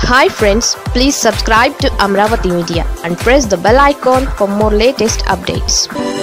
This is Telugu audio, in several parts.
hi friends please subscribe to Amaravati media and press the bell icon for more latest updates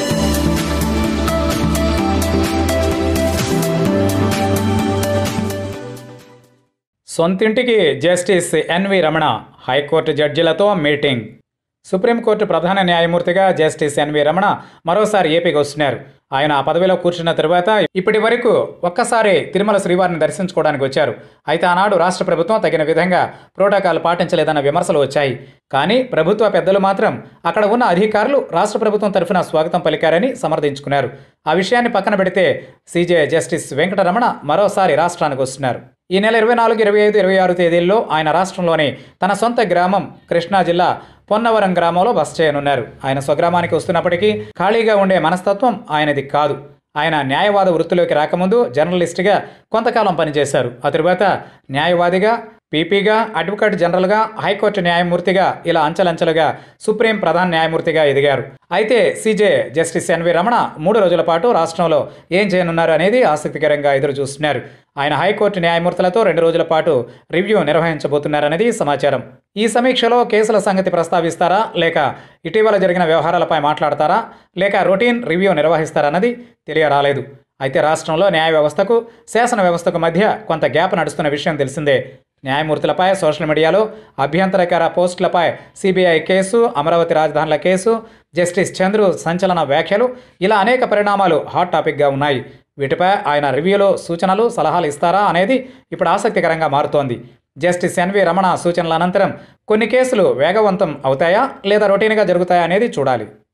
సొంతింటికి జస్టిస్ ఎన్వి రమణ హైకోర్టు జడ్జిలతో మీటింగ్ సుప్రీంకోర్టు ప్రధాన న్యాయమూర్తిగా జస్టిస్ ఎన్వి రమణ మరోసారి ఏపీకి వస్తున్నారు ఆయన ఆ పదవిలో కూర్చున్న తరువాత ఇప్పటి వరకు ఒక్కసారి తిరుమల శ్రీవారిని దర్శించుకోవడానికి వచ్చారు అయితే ఆనాడు రాష్ట్ర ప్రభుత్వం తగిన విధంగా ప్రోటోకాల్ పాటించలేదన్న విమర్శలు వచ్చాయి కానీ ప్రభుత్వ పెద్దలు మాత్రం అక్కడ ఉన్న అధికారులు రాష్ట్ర ప్రభుత్వం తరఫున స్వాగతం పలికారని సమర్థించుకున్నారు ఆ విషయాన్ని పక్కన పెడితే సీజే జస్టిస్ వెంకటరమణ మరోసారి రాష్ట్రానికి వస్తున్నారు ఈ నెల ఇరవై నాలుగు ఇరవై ఐదు ఇరవై ఆరు తేదీల్లో ఆయన రాష్ట్రంలోని తన సొంత గ్రామం కృష్ణా జిల్లా పొన్నవరం గ్రామంలో బస చేయనున్నారు ఆయన స్వగ్రామానికి వస్తున్నప్పటికీ ఖాళీగా ఉండే మనస్తత్వం ఆయనది కాదు ఆయన న్యాయవాద వృత్తిలోకి రాకముందు జర్నలిస్ట్గా కొంతకాలం పనిచేశారు ఆ తరువాత న్యాయవాదిగా పీపీగా అడ్వకేట్ జనరల్గా హైకోర్టు న్యాయమూర్తిగా ఇలా అంచెలంచెలుగా సుప్రీం ప్రధాన న్యాయమూర్తిగా ఎదిగారు అయితే సీజే జస్టిస్ ఎన్వి రమణ మూడు రోజుల పాటు రాష్ట్రంలో ఏం చేయనున్నారు అనేది ఆసక్తికరంగా ఎదురు చూస్తున్నారు ఆయన హైకోర్టు న్యాయమూర్తులతో రెండు రోజుల పాటు రివ్యూ నిర్వహించబోతున్నారనేది సమాచారం ఈ సమీక్షలో కేసుల సంగతి ప్రస్తావిస్తారా లేక ఇటీవల జరిగిన వ్యవహారాలపై మాట్లాడతారా లేక రొటీన్ రివ్యూ నిర్వహిస్తారన్నది తెలియరాలేదు అయితే రాష్ట్రంలో న్యాయ వ్యవస్థకు శాసన వ్యవస్థకు మధ్య కొంత గ్యాప్ నడుస్తున్న విషయం తెలిసిందే న్యాయమూర్తులపై సోషల్ మీడియాలో అభ్యంతరకర పోస్టులపై సిబిఐ కేసు అమరావతి రాజధానుల కేసు జస్టిస్ చంద్రు సంచలన వ్యాఖ్యలు ఇలా అనేక పరిణామాలు హాట్ టాపిక్గా ఉన్నాయి వీటిపై ఆయన రివ్యూలో సూచనలు సలహాలు ఇస్తారా అనేది ఇప్పుడు ఆసక్తికరంగా మారుతోంది జస్టిస్ ఎన్వి రమణ సూచనల అనంతరం కొన్ని కేసులు వేగవంతం అవుతాయా లేదా రొటీన్గా జరుగుతాయా అనేది చూడాలి